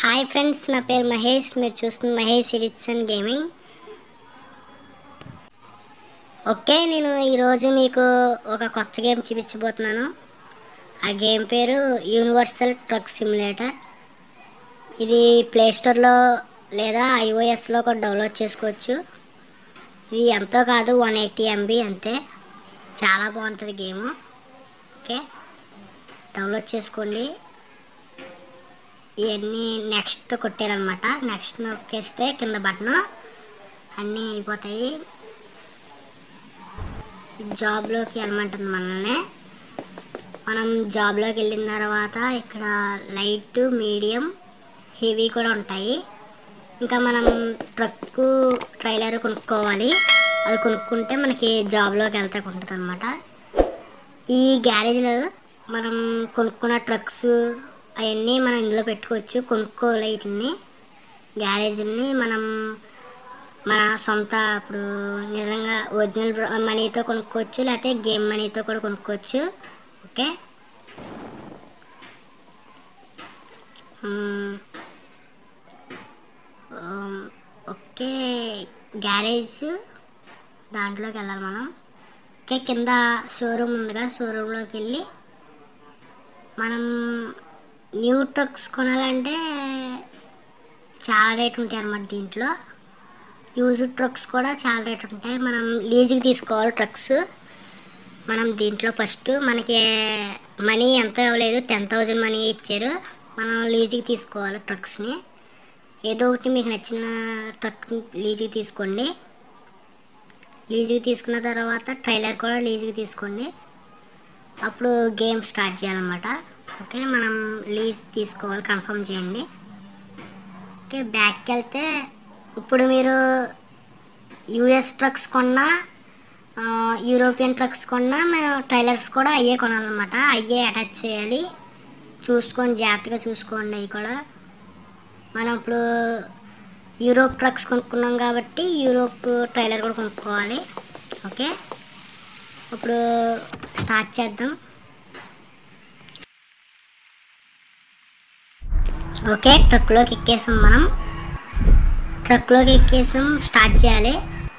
Hi friends నా పేరు మహేష్ మీరు చూస్తున్న మహేష్ ఎడిట్సన్ గేమింగ్ ఓకే నేను ఈరోజు మీకు ఒక కొత్త గేమ్ చూపించబోతున్నాను ఆ గేమ్ పేరు యూనివర్సల్ ట్రక్ సిమ్యులేటర్ ఇది ప్లేస్టోర్లో లేదా ఐఓఎస్లో కూడా డౌన్లోడ్ చేసుకోవచ్చు ఇది ఎంతో కాదు వన్ ఎయిటీ ఎంబీ అంతే చాలా బాగుంటుంది గేము ఓకే డౌన్లోడ్ చేసుకోండి ఇవన్నీ నెక్స్ట్ కొట్టారనమాట నెక్స్ట్ నొక్కేస్తే కింద బటన్ అన్నీ అయిపోతాయి జాబ్లోకి వెళ్ళమంటుంది మనల్ని మనం జాబ్లోకి వెళ్ళిన తర్వాత ఇక్కడ లైట్ మీడియం హెవీ కూడా ఉంటాయి ఇంకా మనం ట్రక్ ట్రైలర్ కొనుక్కోవాలి అది కొనుక్కుంటే మనకి జాబ్లోకి వెళ్తాకి ఉంటుంది అనమాట ఈ గ్యారేజ్లో మనం కొనుక్కున్న ట్రక్స్ అవన్నీ మనం ఇందులో పెట్టుకోవచ్చు కొనుక్కోవాలి వీటిని గ్యారేజ్ని మనం మన సొంత ఇప్పుడు నిజంగా ఒరిజినల్ మనీతో కొనుక్కోవచ్చు లేకపోతే గేమ్ మనీతో కూడా కొనుక్కోవచ్చు ఓకే మ్మ్. ఆమ్, ఓకే గ్యారేజ్ దాంట్లోకి వెళ్ళాలి మనం ఓకే కింద షోరూమ్ ఉంది కదా షోరూంలోకి వెళ్ళి మనం న్యూ ట్రక్స్ కొనాలంటే చాలా రేట్ ఉంటాయి అన్నమాట దీంట్లో యూజ్డ్ ట్రక్స్ కూడా చాలా రేట్ ఉంటాయి మనం లీజుకి తీసుకోవాలి ట్రక్స్ మనం దీంట్లో ఫస్ట్ మనకి మనీ ఎంత ఇవ్వలేదు టెన్ థౌజండ్ మనీ ఇచ్చారు మనం లీజుకి తీసుకోవాలి ట్రక్స్ని ఏదో ఒకటి మీకు నచ్చిన ట్రక్ లీజుకి తీసుకోండి లీజుకి తీసుకున్న తర్వాత ట్రైలర్ కూడా లీజుకి తీసుకోండి అప్పుడు గేమ్ స్టార్ట్ చేయాలన్నమాట ఓకే మనం లీజ్ తీసుకోవాలి కన్ఫర్మ్ చేయండి ఓకే బ్యాక్కి వెళ్తే ఇప్పుడు మీరు యూఎస్ ట్రక్స్ కొన్నా ఆ, యూరోపియన్ ట్రక్స్ కొన్నా మేము ట్రైలర్స్ కూడా అయ్యే కొనాలన్నమాట అయ్యే అటాచ్ చేయాలి చూసుకోండి జాగ్రత్తగా చూసుకోండి అవి కూడా మనం ఇప్పుడు యూరోప్ ట్రక్స్ కొనుక్కున్నాం కాబట్టి యూరోప్ ట్రైలర్ కూడా కొనుక్కోవాలి ఓకే ఇప్పుడు స్టార్ట్ చేద్దాం ఓకే ట్రక్లోకి ఎక్కేసాం మనం ట్రక్లోకి ఎక్కేసాం స్టార్ట్ చేయాలి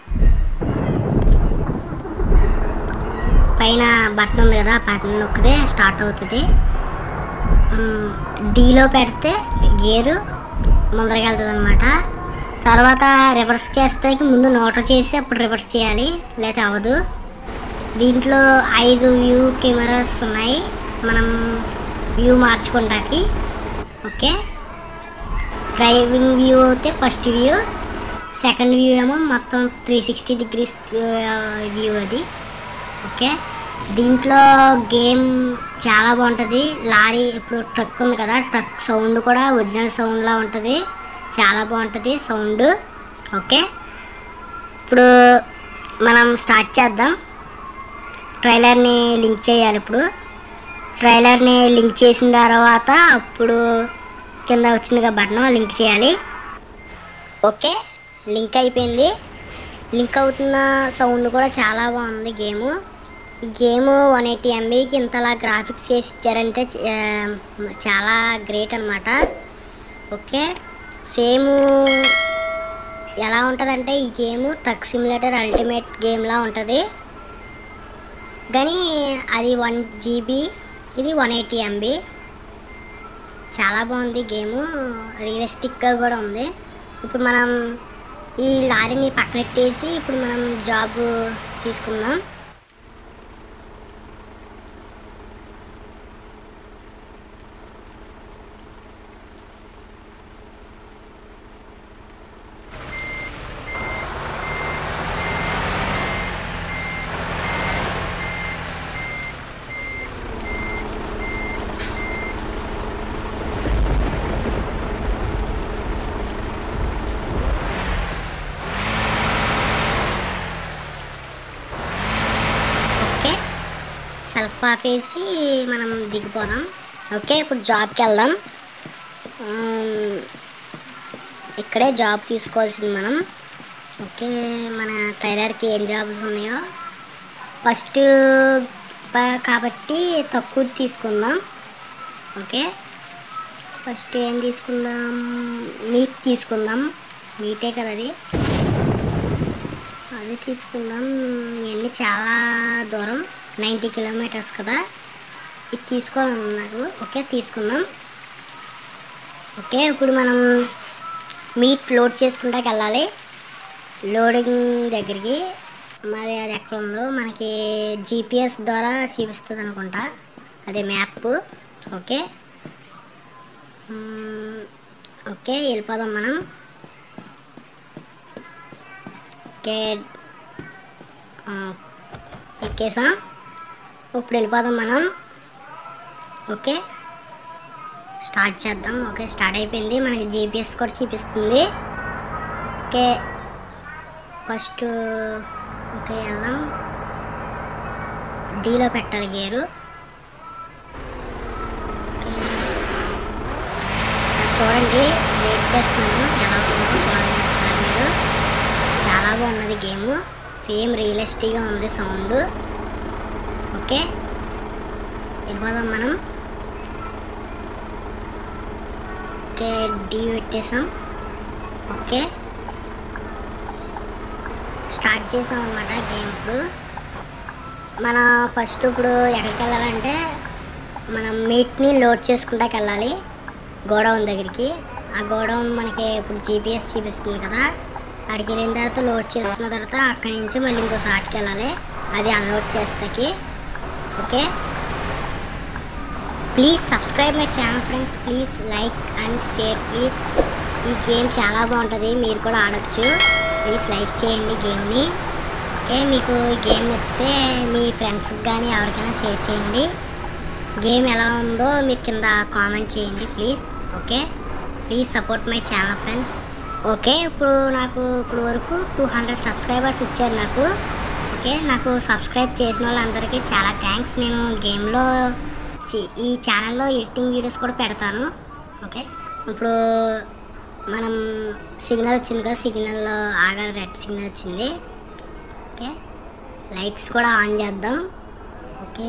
పైన బటన్ ఉంది కదా ఆ బటన్ నొక్కితే స్టార్ట్ అవుతుంది మ్, డీలో పెడితే గేరు ముందరకి వెళ్తుంది అనమాట తర్వాత రివర్స్ చేస్తే ముందు నోటర్ చేసి అప్పుడు రివర్స్ చేయాలి లేకపోతే అవ్వదు దీంట్లో ఐదు వ్యూ కెమెరాస్ ఉన్నాయి మనం వ్యూ మార్చుకుంటాకి ఓకే డ్రైవింగ్ వ్యూ అయితే ఫస్ట్ వ్యూ సెకండ్ వ్యూ ఏమో మొత్తం త్రీ సిక్స్టీ డిగ్రీస్ వ్యూ అది ఓకే దీంట్లో గేమ్ చాలా బాగుంటుంది లారీ ఇప్పుడు ట్రక్ ఉంది కదా ట్రక్ సౌండ్ కూడా ఒరిజినల్ సౌండ్లా ఉంటుంది చాలా బాగుంటుంది సౌండ్ ఓకే ఇప్పుడు మనం స్టార్ట్ చేద్దాం ట్రైలర్ని లింక్ చేయాలి ఇప్పుడు ట్రైలర్ని లింక్ చేసిన తర్వాత అప్పుడు కింద వచ్చిందిగా బటన్ లింక్ చేయాలి ఓకే లింక్ అయిపోయింది లింక్ అవుతున్న సౌండ్ కూడా చాలా బాగుంది గేము ఈ గేమ్ వన్ ఎయిటీ ఎంబీకి ఇంతలా గ్రాఫిక్స్ చేసి ఇచ్చారంటే చ- ఆ, చాలా గ్రేట్ అనమాట ఓకే సేమ్ ఎలా ఉంటుందంటే ఈ గేమ్ ట్రక్ సిమ్యులేటర్ అల్టిమేట్ గేమ్లా ఉంటుంది కానీ అది వన్ జీబీ ఇది వన్ ఎయిటీ ఎంబీ చాలా బాగుంది గేము రియలిస్టిక్గా కూడా ఉంది ఇప్పుడు మనం ఈ లారీని పక్కనెట్టేసి ఇప్పుడు మనం జాబ్ తీసుకుందాం ఓకే సెల్ఫ్ ఆపేసి మనం దిగిపోదాం ఓకే ఇప్పుడు జాబ్కి వెళ్దాం ఉమ్, ఇక్కడే జాబ్ తీసుకోవాల్సింది మనం ఓకే మన టైలర్కి ఏం జాబ్స్ ఉన్నాయో ఫస్ట్ ప- కాబట్టి తక్కువ తీసుకుందాం ఓకే ఫస్ట్ ఏం తీసుకుందాం మీట్ తీసుకుందాం మీటే కదా అది అది తీసుకుందాం ఇవన్నీ చాలా దూరం నైంటీ కిలోమీటర్స్ కదా ఇది తీసుకోవాలని నాకు ఓకే తీసుకుందాం ఓకే ఇప్పుడు మనం మీట్ లోడ్ చేసుకుంటాకి వెళ్ళాలి లోడింగ్ దగ్గరికి మరి అది ఎక్కడ ఉందో మనకి జీపీఎస్ ద్వారా చూపిస్తుంది అనుకుంటా అదే మ్యాప్ ఓకే మ్మ్, ఓకే వెళ్ళిపోదాం మనం ఓకే ఆ, ఎక్కేసాం ఇప్పుడు వెళ్ళిపోదాం మనం ఓకే స్టార్ట్ చేద్దాం ఓకే స్టార్ట్ అయిపోయింది మనకి జీపీఎస్ కూడా చూపిస్తుంది ఓకే ఫస్ట్ ఓకే వెళ్దాం డీలో పెట్టాలి గేరు ఓకే ఒకసారి చూడండి వెయిట్ చేస్తున్నాను ఎలా ఉందో చూడండి ఒకసారి మీరు చాలా బాగున్నది గేమ్ సేమ్ రియలిస్టిక్గా ఉంది సౌండ్ ఓకే వెళ్ళిపోదాం మనం ఓకే డీ పెట్టేసాం ఓకే స్టార్ట్ చేసాం అనమాట గేమ్ ఇప్పుడు మన ఫస్ట్ ఇప్పుడు ఎక్కడికి వెళ్ళాలంటే మనం మీట్ని లోడ్ చేసుకుంటాకి వెళ్ళాలి గోడౌన్ దగ్గరికి ఆ గోడౌన్ మనకి ఇప్పుడు జీపీఎస్ చూపిస్తుంది కదా అక్కడికి వెళ్ళిన తర్వాత లోడ్ చేసుకున్న తర్వాత అక్కడి నుంచి మళ్ళీ ఇంకో సాటికి వెళ్ళాలి అది అన్లోడ్ చేస్తాకి okay please subscribe my channel friends please like and share please ఈ గేమ్ చాలా బాగుంటుంది మీరు కూడా ఆడొచ్చు ప్లీజ్ లైక్ చేయండి గేమ్ని ఓకే మీకు ఈ గేమ్ నచ్చితే మీ ఫ్రెండ్స్కి కానీ ఎవరికైనా షేర్ చేయండి గేమ్ ఎలా ఉందో మీరు కింద కామెంట్ చేయండి please okay please support my channel friends okay ఇప్పుడు నాకు ఇప్పుడు వరకు టూ హండ్రెడ్ సబ్స్క్రైబర్స్ ఇచ్చారు నాకు ఓకే నాకు సబ్స్క్రైబ్ చేసిన వాళ్ళందరికీ చాలా థ్యాంక్స్ నేను గేమ్లో చి- ఈ ఛానల్లో ఎడిటింగ్ వీడియోస్ కూడా పెడతాను ఓకే ఇప్పుడు మనం సిగ్నల్ వచ్చింది కదా సిగ్నల్లో ఆగాలి రెడ్ సిగ్నల్ వచ్చింది ఓకే లైట్స్ కూడా ఆన్ చేద్దాం ఓకే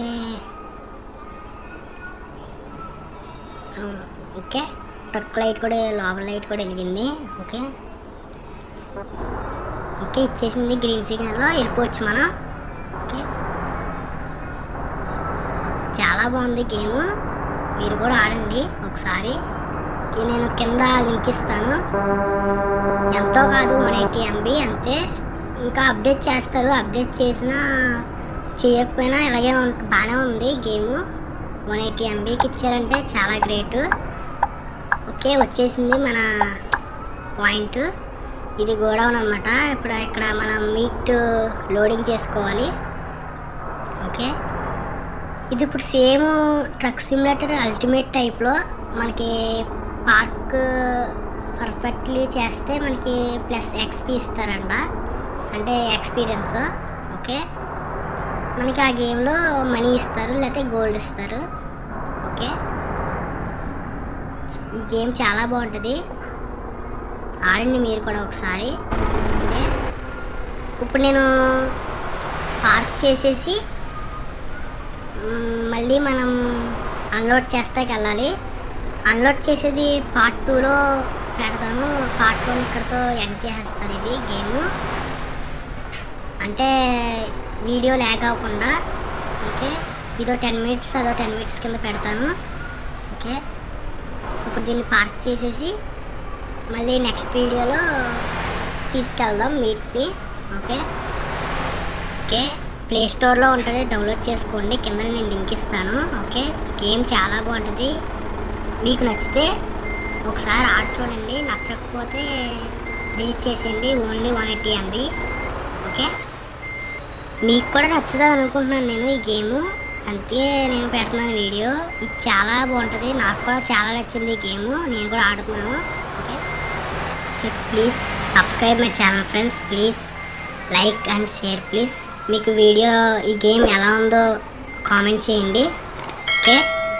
ఆ, ఓకే ట్రక్ లైట్ కూడా లోపల లైట్ కూడా వెలిగింది ఓకే ఓకే ఇచ్చేసింది గ్రీన్ సిగ్నల్లో వెళ్ళిపోవచ్చు మనం ఓకే చాలా బాగుంది గేమ్ మీరు కూడా ఆడండి ఒకసారి ఓకే, నేను కింద లింక్ ఇస్తాను ఎంతో కాదు వన్ ఎయిటీ ఎంబీ అంతే ఇంకా అప్డేట్ చేస్తారు అప్డేట్ చేసినా చేయకపోయినా ఇలాగే ఉం- బాగానే ఉంది గేమ్ వన్ ఎయిటీ ఎంబీకి ఇచ్చారంటే చాలా గ్రేట్ ఓకే వచ్చేసింది మన పాయింట్ ఇది గోడౌన్ అనమాట ఇప్పుడు ఇక్కడ మనం మీట్ లోడింగ్ చేసుకోవాలి ఓకే ఇది ఇప్పుడు సేమ్ ట్రక్ సిమ్యులేటర్ అల్టిమేట్ టైప్లో మనకి పార్క్ పర్ఫెక్ట్లీ చేస్తే మనకి ప్లస్ ఎక్స్పీ ఇస్తారంట అంటే ఎక్స్పీరియన్స్ ఓకే మనకి ఆ గేమ్లో మనీ ఇస్తారు లేకపోతే గోల్డ్ ఇస్తారు ఓకే ఈ గేమ్ చాలా బాగుంటుంది ఆడండి మీరు కూడా ఒకసారి ఓకే ఇప్పుడు నేను పార్క్ చేసేసి మ్మ్, మళ్ళీ మనం అన్లోడ్ చేస్తాకి వెళ్ళాలి అన్లోడ్ చేసేది పార్ట్ టూలో పెడతాను పార్ట్ వన్ ఇక్కడతో ఎండ్ చేసేస్తాను ఇది గేమ్ అంటే వీడియో ల్యాగ్ అవ్వకుండా ఓకే ఇదో టెన్ మినిట్స్ అదో టెన్ మినిట్స్ కింద పెడతాను ఓకే ఇప్పుడు దీన్ని పార్క్ చేసేసి మళ్ళీ నెక్స్ట్ వీడియోలో తీసుకెళ్దాం మీట్ని ఓకే ఓకే ప్లే స్టోర్లో ఉంటుంది డౌన్లోడ్ చేసుకోండి కింద నేను లింక్ ఇస్తాను ఓకే గేమ్ చాలా బాగుంటుంది మీకు నచ్చితే ఒకసారి ఆడి చూడండి నచ్చకపోతే డిలీట్ చేసేయండి only one eighty MB okay మీకు కూడా నచ్చుతుంది అనుకుంటున్నాను నేను ఈ గేము అందుకే నేను పెడుతున్నాను వీడియో ఇది చాలా బాగుంటుంది నాకు కూడా చాలా నచ్చింది ఈ గేము నేను కూడా ఆడుతున్నాను okay okay please subscribe my channel friends please like and share please మీకు వీడియో ఈ గేమ్ ఎలా ఉందో కామెంట్ చేయండి ఓకే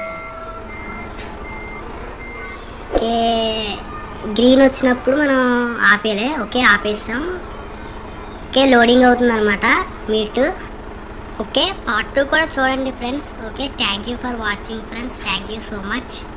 ఓకే గ్రీన్ వచ్చినప్పుడు మనం ఆపేలే ఓకే ఆపేసాం ఓకే లోడింగ్ అవుతుంది అనమాట మీట్ ఓకే పార్ట్ టూ కూడా చూడండి friends okay thank you for watching friends thank you so much